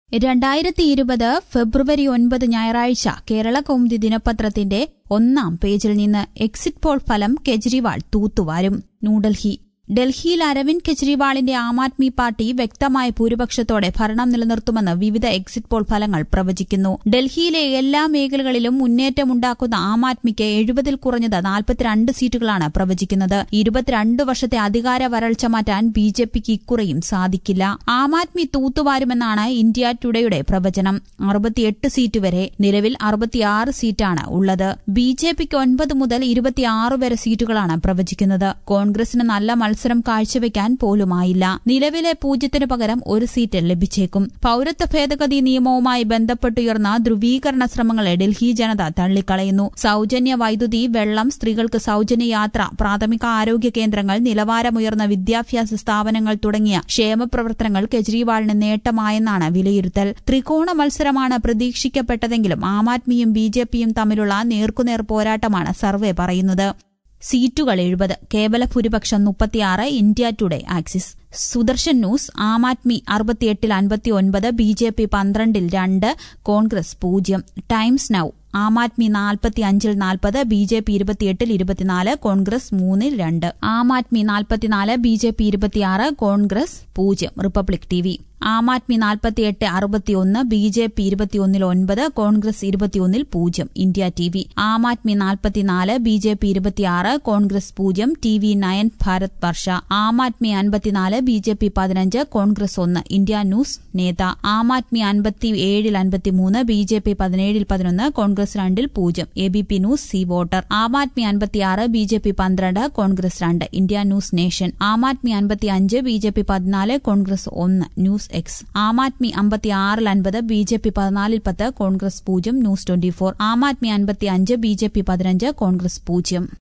രണ്ടായിരത്തി ഇരുപത് ഫെബ്രുവരി ഒൻപത് ഞായറാഴ്ച കേരള കൗമുദി ദിനപത്രത്തിന്റെ ഒന്നാം പേജിൽ നിന്ന് എക്സിറ്റ് പോൾ ഫലം കെജ്രിവാൾ തൂത്തുവാരും ന്യൂഡൽഹി ഡൽഹിയിൽ അരവിന്ദ് കെജ്രിവാളിന്റെ ആം ആദ്മി പാർട്ടി വ്യക്തമായ ഭൂരിപക്ഷത്തോടെ ഭരണം നിലനിർത്തുമെന്ന് വിവിധ എക്സിറ്റ് പോൾ ഫലങ്ങൾ പ്രവചിക്കുന്നു ഡൽഹിയിലെ എല്ലാ മേഖലകളിലും മുന്നേറ്റമുണ്ടാക്കുന്ന ആം ആദ്മിക്ക് എഴുപതിൽ കുറഞ്ഞത് നാൽപ്പത്തിരണ്ട് സീറ്റുകളാണ് പ്രവചിക്കുന്നത് ഇരുപത്തിരണ്ട് വർഷത്തെ അധികാര വരൾച്ച മാറ്റാൻ ബി ജെ പിക്ക് ഇക്കുറയും സാധിക്കില്ല ആം ആദ്മി തൂത്തുവാരുമെന്നാണ് ഇന്ത്യ ടുഡേയുടെ പ്രവചനം അറുപത്തിയെട്ട് സീറ്റ് വരെ നിലവിൽ അറുപത്തിയാറ് സീറ്റാണ് ഉള്ളത് ബി ജെ പിക്ക് ഒൻപത് മുതൽ ഇരുപത്തിയാറ് വരെ സീറ്റുകളാണ് പ്രവചിക്കുന്നത് കോൺഗ്രസിന് നല്ല മത്സരം കാഴ്ചവെക്കാൻ പോലുമായില്ല നിലവിലെ പൂജ്യത്തിനു പകരം ഒരു സീറ്റ് ലഭിച്ചേക്കും പൌരത്വ ഭേദഗതി നിയമവുമായി ബന്ധപ്പെട്ടുയർന്ന ധ്രുവീകരണ ശ്രമങ്ങളെ ഡൽഹി ജനത തള്ളിക്കളയുന്നു സൌജന്യ വൈദ്യുതി വെള്ളം സ്ത്രീകൾക്ക് സൌജന്യ യാത്ര പ്രാഥമിക ആരോഗ്യ കേന്ദ്രങ്ങൾ നിലവാരമുയർന്ന വിദ്യാഭ്യാസ സ്ഥാപനങ്ങൾ തുടങ്ങിയ ക്ഷേമ പ്രവർത്തനങ്ങൾ കെജ്രിവാളിന് നേട്ടമായെന്നാണ് വിലയിരുത്തൽ ത്രികോണ മത്സരമാണ് പ്രതീക്ഷിക്കപ്പെട്ടതെങ്കിലും ആം ആദ്മിയും ബി ജെ പിയും തമ്മിലുള്ള നേർക്കുനേർ പോരാട്ടമാണ് സർവേ പറയുന്നത് സീറ്റുകൾ എഴുപത് കേവല ഭൂരിപക്ഷം മുപ്പത്തിയാറ് India Today Axis Sudarshan news Aam Aadmi അറുപത്തിയെട്ടിൽ അൻപത്തിയൊൻപത് ബി ജെ പി പന്ത്രണ്ടിൽ രണ്ട് കോൺഗ്രസ് പൂജ്യം ടൈംസ് നൌ ആം ആദ്മി നാൽപ്പത്തി അഞ്ചിൽ നാൽപ്പത് ബി ജെ പി ഇരുപത്തിയെട്ടിൽ ഇരുപത്തിനാല് കോൺഗ്രസ് മൂന്നിൽ രണ്ട് ആം ആദ്മി നാൽപ്പത്തിനാല് ബി ജെ പി ഇരുപത്തിയാറ് കോൺഗ്രസ് പൂജ്യം Republic T V Aam Aadmi നാൽപ്പത്തിയെട്ട് അറുപത്തിയൊന്ന് ബി ജെ പി ഇരുപത്തിയൊന്നിൽ ഒൻപത് കോൺഗ്രസ് ഇരുപത്തിയൊന്നിൽ പൂജ്യം India T V Aam Aadmi നാൽപ്പത്തിനാല് ബി ജെ പി ഇരുപത്തിയാറ് കോൺഗ്രസ് പൂജ്യം T V nine Bharat Varsh Aam Aadmi അൻപത്തിനാല് ബി ജെ പി പതിനഞ്ച് കോൺഗ്രസ് ഒന്ന് ഇന്ത്യ ന്യൂസ് നേത ആം ആദ്മി അൻപത്തി ഏഴിൽ അൻപത്തിമൂന്ന് ബി ജെ പി പതിനേഴിൽ പതിനൊന്ന് കോൺഗ്രസ് രണ്ടിൽ പൂജ്യം A B P news C voter Aam Aadmi അൻപത്തിയാറ് ബി ജെ പി പന്ത്രണ്ട് കോൺഗ്രസ് രണ്ട് India news nation Aam Aadmi അൻപത്തി അഞ്ച് ബി ജെ പി പതിനാല് കോൺഗ്രസ് ഒന്ന് ന്യൂസ് എക്സ് ആം ആദ്മി അമ്പത്തിയാറിൽ അൻപത് ബി ജെ പി പതിനാലിൽ പത്ത് കോൺഗ്രസ് പൂജ്യം news twenty four Aam Aadmi അൻപത്തി അഞ്ച് ബി ജെ പി പതിനഞ്ച് കോൺഗ്രസ് പൂജ്യം